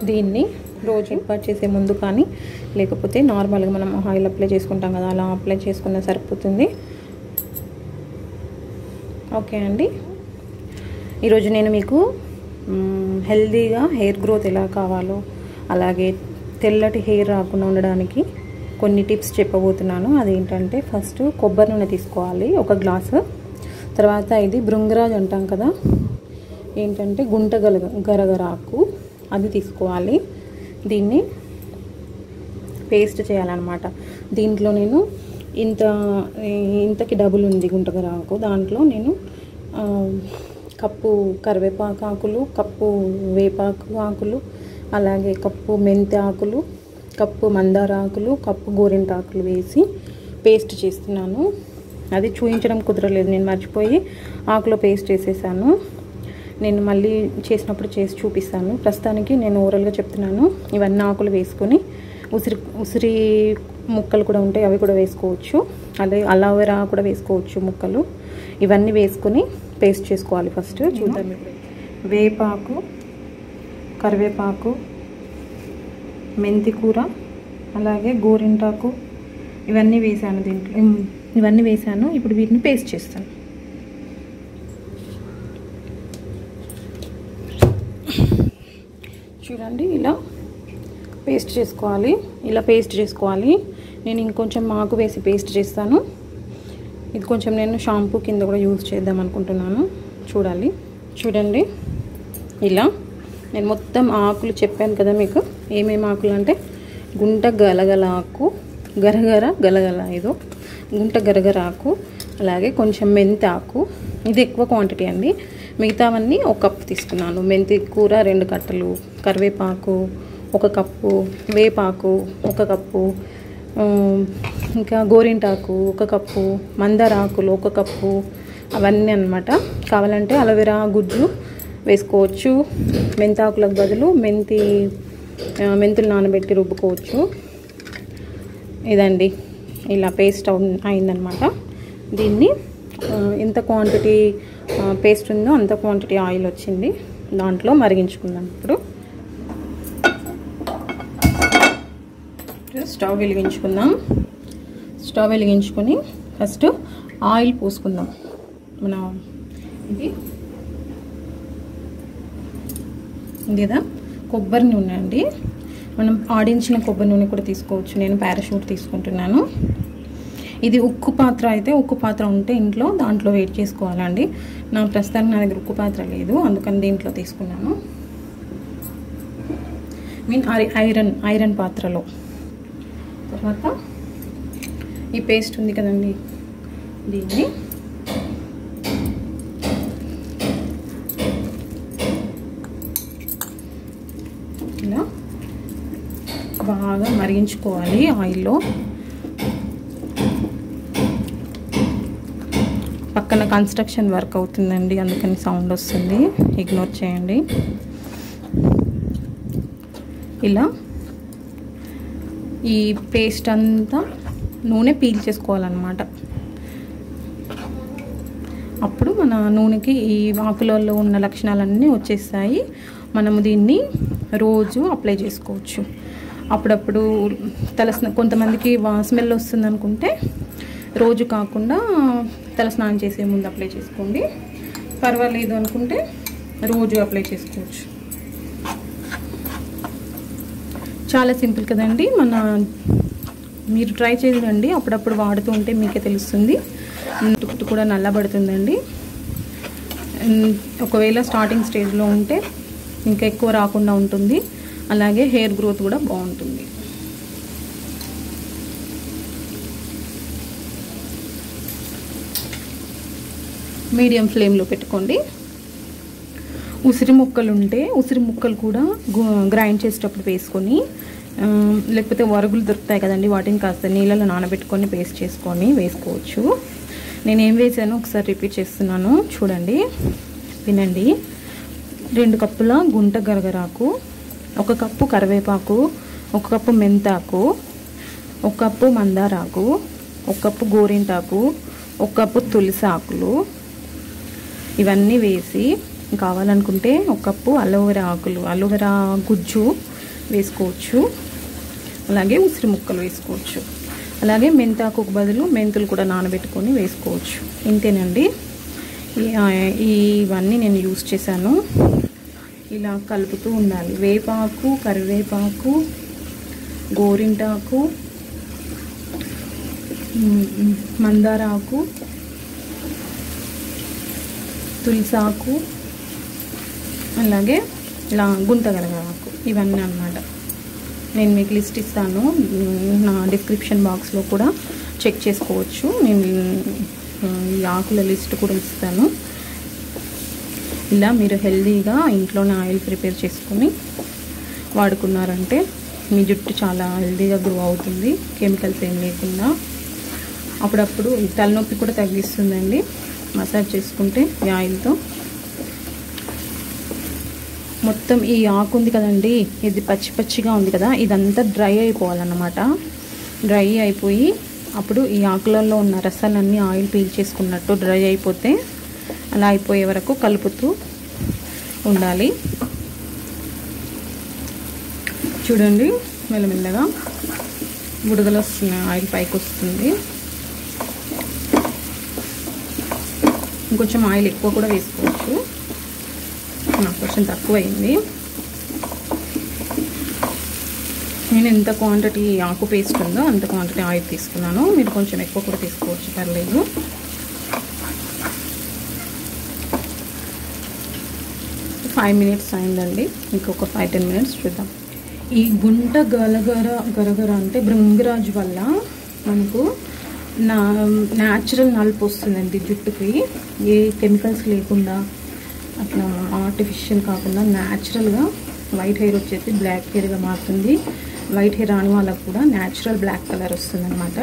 దీన్ని రోజు ఇంపార్ట్ చేసే ముందు కానీ లేకపోతే నార్మల్గా మనం ఆయిల్ అప్లై చేసుకుంటాం కదా అలా అప్లై చేసుకున్న సరిపోతుంది ఓకే అండి ఈరోజు నేను మీకు మ్, హెల్తీగా హెయిర్ గ్రోత్ ఎలా కావాలో అలాగే తెల్లటి హెయిర్ రాకుండా ఉండడానికి కొన్ని టిప్స్ చెప్పబోతున్నాను అదేంటంటే ఫస్ట్ కొబ్బరి నూనె తీసుకోవాలి ఒక గ్లాసు తర్వాత ఇది భృంగరాజ్ అంటాం కదా ఏంటంటే గుంట గలగ గరగరాకు అది తీసుకోవాలి దీన్ని పేస్ట్ చేయాలన్నమాట దీంట్లో నేను ఇంత ఇంతకి డబుల్ ఉంది గుంటగరాకు దాంట్లో నేను ఆ, కప్పు కరివేపాకు ఆకులు కప్పు వేపాకు ఆకులు అలాగే కప్పు మెంతి ఆకులు కప్పు మందార ఆకులు కప్పు గోరింటాకులు వేసి పేస్ట్ చేస్తున్నాను అది చూపించడం కుదరలేదు నేను మర్చిపోయి ఆకులో పేస్ట్ చేసేసాను నేను మళ్ళీ చేసినప్పుడు చేసి చూపిస్తాను ప్రస్తుతానికి నేను ఓరల్గా చెప్తున్నాను ఇవన్నీ ఆకులు వేసుకొని ఉసిరి ఉసిరి ముక్కలు కూడా ఉంటాయి అవి కూడా వేసుకోవచ్చు అదే అలోవెరా కూడా వేసుకోవచ్చు ముక్కలు ఇవన్నీ వేసుకొని పేస్ట్ చేసుకోవాలి ఫస్ట్ చూద్దాం ఇప్పుడు వేపాకు కరివేపాకు మెంతి కూర అలాగే గోరింటాకు ఇవన్నీ వేసాను దీంట్లో ఉమ్, ఇవన్నీ వేసాను ఇప్పుడు వీటిని పేస్ట్ చేస్తాను చూడండి ఇలా పేస్ట్ చేసుకోవాలి ఇలా పేస్ట్ చేసుకోవాలి నేను ఇంకొంచెం ఆకు వేసి పేస్ట్ చేస్తాను ఇది కొంచెం నేను షాంపూ కింద కూడా యూజ్ చేద్దాం అనుకుంటున్నాను చూడాలి చూడండి ఇలా నేను మొత్తం ఆకులు చెప్పాను కదా మీకు ఏమేమి ఆకులు అంటే గుంట గలగల ఆకు గరగర గలగల ఇదో గుంట గరగర ఆకు అలాగే కొంచెం మెంతి ఆకు ఇది ఎక్కువ క్వాంటిటీ అండి మిగతావన్నీ ఒక కప్పు తీసుకున్నాను మెంతి కూర రెండు కట్టలు కరివేపాకు ఒక కప్పు వేపాకు ఒక కప్పు ఆ, ఇంకా గోరింటాకు ఒక కప్పు మందార ఆకులు ఒక కప్పు అవన్నీ అన్నమాట కావాలంటే అలోవెరా గుజ్జు వేసుకోవచ్చు మెంతాకులకు బదులు మెంతి ఆ, మెంతులు నానబెట్టి రుబ్బుకోవచ్చు ఇదండి ఇలా పేస్ట్ అవు- అయిందనమాట దీన్ని ఆ, ఎంత క్వాంటిటీ పేస్ట్ ఉందో అంత క్వాంటిటీ ఆయిల్ వచ్చింది దాంట్లో మరిగించుకుందాం ఇప్పుడు స్టవ్ వెలిగించుకుందాం స్టవ్ వెలిగించుకొని ఫస్ట్ ఆయిల్ పోసుకుందాం మన ఇది ఉంది కదా కొబ్బరి నూనె అండి మనం ఆడించిన కొబ్బరి నూనె కూడా తీసుకోవచ్చు నేను పారాషూట్ తీసుకుంటున్నాను ఇది ఉక్కు పాత్ర అయితే ఉక్కు పాత్ర ఉంటే ఇంట్లో దాంట్లో వెయిట్ చేసుకోవాలండి నా ప్రస్తుతానికి నా దగ్గర ఉక్కు పాత్ర లేదు అందుకని దీంట్లో తీసుకున్నాను మీన్ ఐరన్ ఐరన్ పాత్రలో తర్వాత ఈ పేస్ట్ ఉంది కదండి దీన్ని ఇలా బాగా మరిగించుకోవాలి ఆయిల్లో పక్కన కన్స్ట్రక్షన్ వర్క్ అవుతుందండి అందుకని సౌండ్ వస్తుంది ఇగ్నోర్ చేయండి ఇలా ఈ పేస్ట్ అంతా నూనె పీల్ చేసుకోవాలన్నమాట అప్పుడు మన నూనెకి ఈ ఆకులలో ఉన్న లక్షణాలన్నీ వచ్చేస్తాయి మనము దీన్ని రోజు అప్లై చేసుకోవచ్చు అప్పుడప్పుడు తలస్న కొంతమందికి స్మెల్ వస్తుంది అనుకుంటే రోజు కాకుండా తలస్నానం చేసే ముందు అప్లై చేసుకోండి పర్వాలేదు అనుకుంటే రోజు అప్లై చేసుకోవచ్చు చాలా సింపుల్ కదండి మన మీరు ట్రై చేయండి అప్పుడప్పుడు వాడుతూ ఉంటే మీకే తెలుస్తుంది తుట్టు కూడా నల్లబడుతుందండి ఉమ్, ఒకవేళ స్టార్టింగ్ స్టేజ్లో ఉంటే ఇంకా ఎక్కువ రాకుండా ఉంటుంది అలాగే హెయిర్ గ్రోత్ కూడా బాగుంటుంది మీడియం ఫ్లేమ్లో పెట్టుకోండి ఉసిరి ముక్కలు ఉంటే ఉసిరి ముక్కలు కూడా గు- గ్రైండ్ చేసేటప్పుడు వేసుకొని ఆ, లేకపోతే వరుగులు దొరుకుతాయి కదండి వాటిని కాస్త నీళ్ళలో నానబెట్టుకొని పేస్ట్ చేసుకొని వేసుకోవచ్చు నేను ఏం వేసానో ఒకసారి రిపీట్ చేస్తున్నాను చూడండి వినండి రెండు కప్పుల గుంట గరగరాకు ఒక కప్పు కరివేపాకు ఒక కప్పు మెంతాకు ఒక కప్పు మందారాకు ఒక కప్పు గోరింటాకు ఒక కప్పు తులసి ఆకులు ఇవన్నీ వేసి కావాలనుకుంటే ఒక కప్పు అలోవెరా ఆకులు అలోవెరా గుజ్జు వేసుకోవచ్చు అలాగే ఉసిరి ముక్కలు వేసుకోవచ్చు అలాగే మెంతాకు బదులు మెంతులు కూడా నానబెట్టుకొని వేసుకోవచ్చు ఇంతేనండి ఈ- ఆ, ఇవన్నీ నేను యూస్ చేశాను ఇలా కలుపుతూ ఉండాలి వేపాకు కరివేపాకు గోరింటాకు మ్, మ్, మందారాకు తులసాకు అలాగే ఇలా గుంతగలగాకు ఇవన్నీ అన్నమాట నేను మీకు లిస్ట్ ఇస్తాను మ్, నా డిస్క్రిప్షన్ బాక్స్లో కూడా చెక్ చేసుకోవచ్చు నేను ఆ, ఈ ఆకుల లిస్ట్ కూడా ఇస్తాను ఇలా మీరు హెల్దీగా ఇంట్లోనే ఆయిల్ ప్రిపేర్ చేసుకొని వాడుకున్నారంటే మీ జుట్టు చాలా హెల్దీగా గ్రో అవుతుంది కెమికల్స్ ఏం లేకుండా అప్పుడప్పుడు ఈ తలనొప్పి కూడా తగ్గిస్తుందండి మసాజ్ చేసుకుంటే ఈ ఆయిల్తో మొత్తం ఈ ఆకు ఉంది కదండి ఇది పచ్చి పచ్చిగా ఉంది కదా ఇదంతా డ్రై అయిపోవాలన్నమాట డ్రై అయిపోయి అప్పుడు ఈ ఆకులలో ఉన్న రసాలన్నీ ఆయిల్ పీల్చేసుకున్నట్టు డ్రై అయిపోతే అలా అయిపోయే వరకు కలుపుతూ ఉండాలి చూడండి మెల్లమెల్లగా బుడగలు వస్తున్నాయి ఆయిల్ పైకి వస్తుంది ఇంకొంచెం ఆయిల్ ఎక్కువ కూడా వేసుకోవచ్చు నాకు కొంచెం తక్కువ అయింది నేను ఎంత క్వాంటిటీ ఆకు పేస్ట్ ఉందో అంత క్వాంటిటీ ఆయిల్ తీసుకున్నాను మీరు కొంచెం ఎక్కువ కూడా తీసుకోవచ్చు పర్లేదు ఫైవ్ మినిట్స్ అయిందండి ఇంకొక ఫైవ్ టెన్ మినిట్స్ చూద్దాం ఈ గుంట గలగర గరగర అంటే భృంగరాజు వల్ల మనకు నా న్యాచురల్ నలుపు వస్తుందండి జుట్టుకి ఏ కెమికల్స్ లేకుండా అట్లా ఆర్టిఫిషియల్ కాకుండా న్యాచురల్గా వైట్ హెయిర్ వచ్చేసి బ్లాక్ హెయిర్గా మారుతుంది వైట్ హెయిర్ రాని వాళ్ళకు కూడా న్యాచురల్ బ్లాక్ కలర్ వస్తుంది అనమాట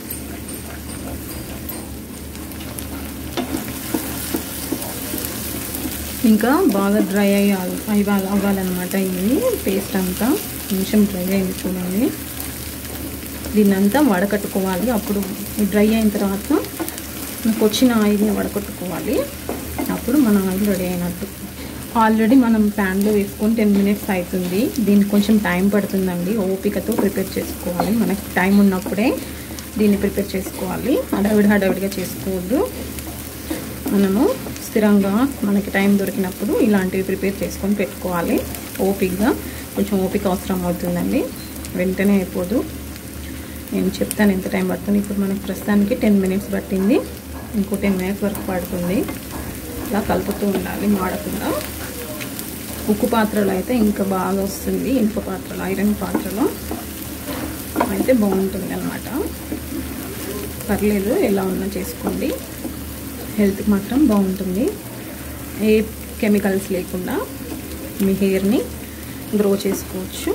ఇంకా బాగా డ్రై అయ్యి అవ్వాలి అవ్వాలన్నమాట ఇది పేస్ట్ అంతా కొంచెం డ్రై అయింది చూడండి దీన్ని అంతా వడకట్టుకోవాలి అప్పుడు డ్రై అయిన తర్వాత మనకు వచ్చిన ఆయిల్ని వడకట్టుకోవాలి అప్పుడు మన ఆయిల్ రెడీ అయినట్టు ఆల్రెడీ మనం ప్యాన్లో వేసుకొని టెన్ మినిట్స్ అవుతుంది దీనికి కొంచెం టైం పడుతుందండి ఓపికతో ప్రిపేర్ చేసుకోవాలి మనకి టైం ఉన్నప్పుడే దీన్ని ప్రిపేర్ చేసుకోవాలి హడావిడి హడావిడిగా చేసుకోవద్దు మనము స్థిరంగా మనకి టైం దొరికినప్పుడు ఇలాంటివి ప్రిపేర్ చేసుకొని పెట్టుకోవాలి ఓపిక్గా కొంచెం ఓపిక అవసరం అవుతుందండి వెంటనే అయిపోదు నేను చెప్తాను ఎంత టైం పడుతుంది ఇప్పుడు మనకి ప్రస్తుతానికి టెన్ మినిట్స్ పట్టింది ఇంకో టెన్ మినిట్స్ వరకు పడుతుంది ఇలా కలుపుతూ ఉండాలి మాడకుండా ఉక్కు పాత్రలో అయితే ఇంకా బాగా వస్తుంది ఇనుప పాత్రలో ఐరన్ పాత్రలో అయితే బాగుంటుంది అనమాట పర్లేదు ఎలా ఉన్నా చేసుకోండి హెల్త్కి మాత్రం బాగుంటుంది ఏ కెమికల్స్ లేకుండా మీ హెయిర్ని గ్రో చేసుకోవచ్చు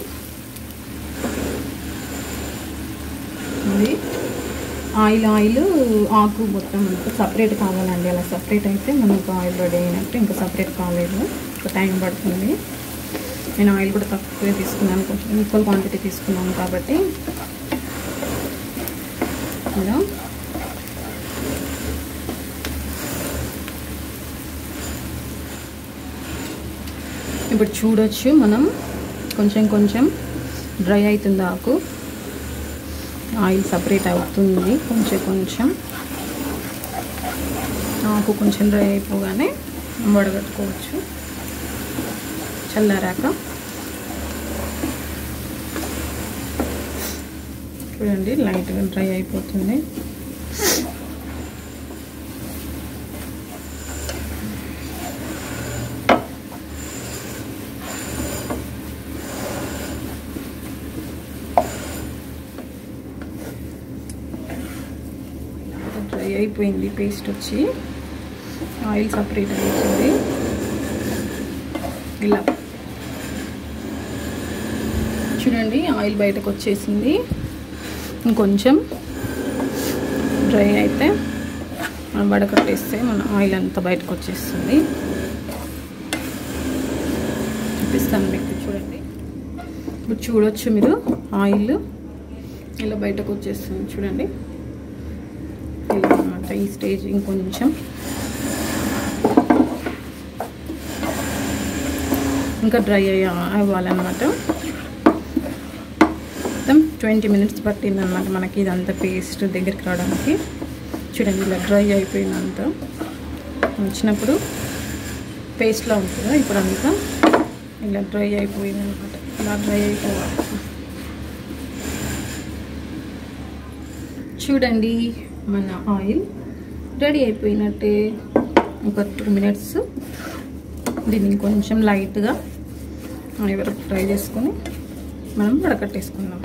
ఇది ఆయిల్ ఆయిల్ ఆకు మొత్తం మనకు సపరేట్ కావాలండి అలా సపరేట్ అయితే మనకు ఆయిల్ రెడీ అయినట్టు ఇంకా సపరేట్ కాలేదు ఒక టైం పడుతుంది నేను ఆయిల్ కూడా తక్కువే తీసుకున్నాను కొంచెం ఈక్వల్ క్వాంటిటీ తీసుకున్నాను కాబట్టి ఇలా ఇప్పుడు చూడొచ్చు మనం కొంచెం కొంచెం డ్రై అవుతుంది ఆకు ఆయిల్ సపరేట్ అవుతుంది కొంచెం కొంచెం ఆకు కొంచెం డ్రై అయిపోగానే వడగట్టుకోవచ్చు చల్లారాక చూడండి లైట్గా డ్రై అయిపోతుంది డ్రై అయిపోయింది పేస్ట్ వచ్చి ఆయిల్ సపరేట్ అయిపోయింది ఇలా చూడండి ఆయిల్ బయటకు వచ్చేసింది ఇంకొంచెం డ్రై అయితే మనం వడకట్టేస్తే మన ఆయిల్ అంతా బయటకు వచ్చేస్తుంది చూపిస్తాను మీకు చూడండి ఇప్పుడు చూడొచ్చు మీరు ఆయిల్ ఇలా బయటకు వచ్చేస్తుంది చూడండి ఇలా అనమాట ఈ స్టేజ్ ఇంకొంచెం ఇంకా డ్రై అయ్యి అవ్వాలన్నమాట మొత్తం ట్వంటీ మినిట్స్ పట్టింది అనమాట మనకి ఇదంతా పేస్ట్ దగ్గరికి రావడానికి చూడండి ఇలా డ్రై అయిపోయిందంతా వచ్చినప్పుడు పేస్ట్లా ఉంటుంది కదా ఇప్పుడు అంతా ఇలా డ్రై అయిపోయింది అనమాట ఇలా డ్రై అయిపోవాలి చూడండి మన ఆయిల్ రెడీ అయిపోయినట్టే ఒక టూ మినిట్స్ దీన్ని కొంచెం లైట్గా వరకు ఫ్రై చేసుకొని మనం వడకట్టేసుకుందాం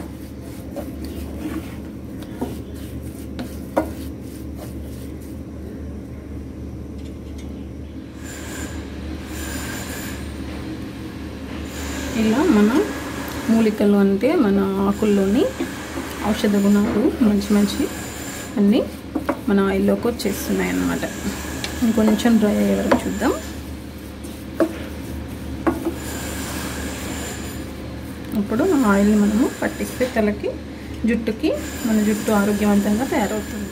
ఇలా మన మూలికలు అంటే మన ఆకుల్లోని ఔషధ గుణాలు మంచి మంచి అన్నీ మన ఆయిల్లోకి వచ్చేస్తున్నాయి అన్నమాట ఇంకొంచెం డ్రై అయ్యే వరకు చూద్దాం ఇప్పుడు ఆ ఆయిల్ని మనము పట్టిస్తే తలకి జుట్టుకి మన జుట్టు ఆరోగ్యవంతంగా తయారవుతుంది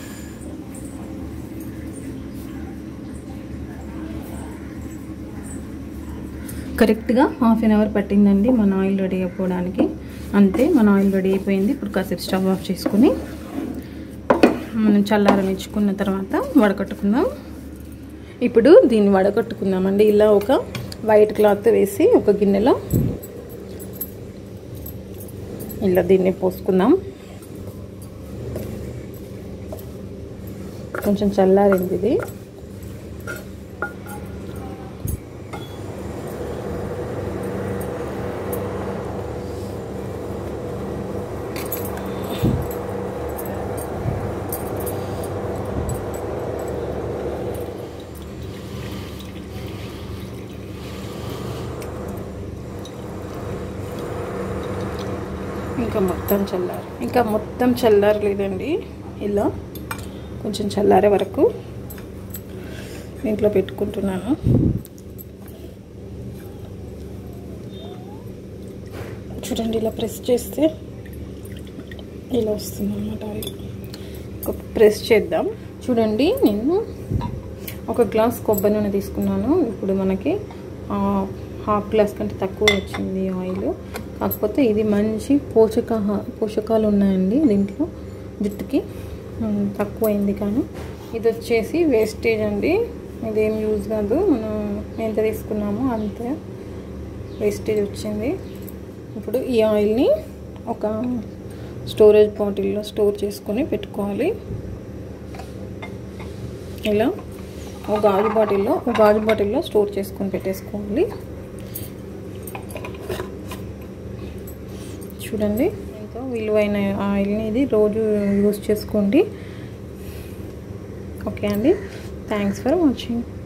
కరెక్ట్గా హాఫ్ అన్ అవర్ పట్టిందండి మన ఆయిల్ రెడీ అయిపోవడానికి అంతే మన ఆయిల్ రెడీ అయిపోయింది ఇప్పుడు కాసేపు స్టవ్ ఆఫ్ చేసుకుని మనం చల్లారనిచ్చుకున్న తర్వాత వడకట్టుకుందాం ఇప్పుడు దీన్ని వడకట్టుకుందామండి ఇలా ఒక వైట్ క్లాత్ వేసి ఒక గిన్నెలో ఇలా దీన్ని పోసుకుందాం కొంచెం చల్లారింది ఇది ఇంకా మొత్తం చల్లారు ఇంకా మొత్తం చల్లారలేదండి ఇలా కొంచెం చల్లారే వరకు ఇంట్లో పెట్టుకుంటున్నాను చూడండి ఇలా ప్రెస్ చేస్తే ఇలా వస్తుంది అనమాట ఒక ప్రెస్ చేద్దాం చూడండి నేను ఒక గ్లాస్ కొబ్బరి నూనె తీసుకున్నాను ఇప్పుడు మనకి హాఫ్ గ్లాస్ కంటే తక్కువ వచ్చింది ఆయిల్ కాకపోతే ఇది మంచి పోషక పోషకాలు ఉన్నాయండి దీంట్లో జుట్టుకి తక్కువ అయింది కానీ ఇది వచ్చేసి వేస్టేజ్ అండి ఇదేం యూజ్ కాదు మనం ఎంత తీసుకున్నామో అంత వేస్టేజ్ వచ్చింది ఇప్పుడు ఈ ఆయిల్ని ఒక స్టోరేజ్ బాటిల్లో స్టోర్ చేసుకొని పెట్టుకోవాలి ఇలా ఒక గాజు బాటిల్లో ఒక గాజు బాటిల్లో స్టోర్ చేసుకొని పెట్టేసుకోవాలి చూడండి ఎంతో విలువైన ఆయిల్ని ఇది రోజు యూస్ చేసుకోండి ఓకే అండి థ్యాంక్స్ ఫర్ వాచింగ్